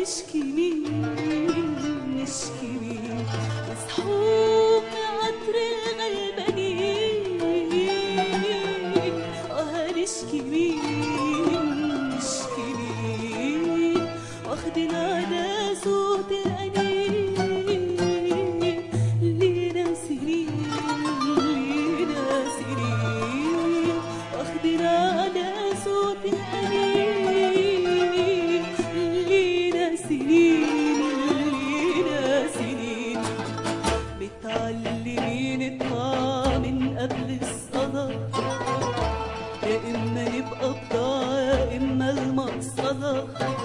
هنشكي مين نشكي مين مسحوق عطر الغلبانين اه هنشكي مين نشكي مين واخدين على صوت الأنين لينا سنين لينا سنين واخدين على صوت الأنين لينا سنين لينا سنين متعلمين الطعام من قبل الصلاة يا إما نبقى بضاعة يا إما المقصدة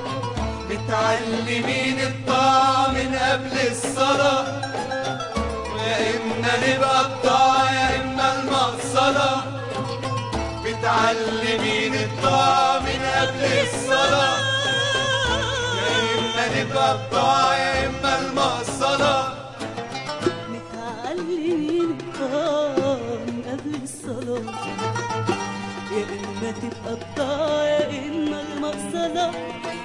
متعلمين الطاعة من قبل الصلاة يا إما نبقى بضاعة يا إما المقصدة متعلمين الطاعة من قبل الصلاة يا إما نبقى بضاعة يا إما المقصدة متعلمين الطعام من قبل الصلاة يا إما تبقى بضاعة يا إما المقصدة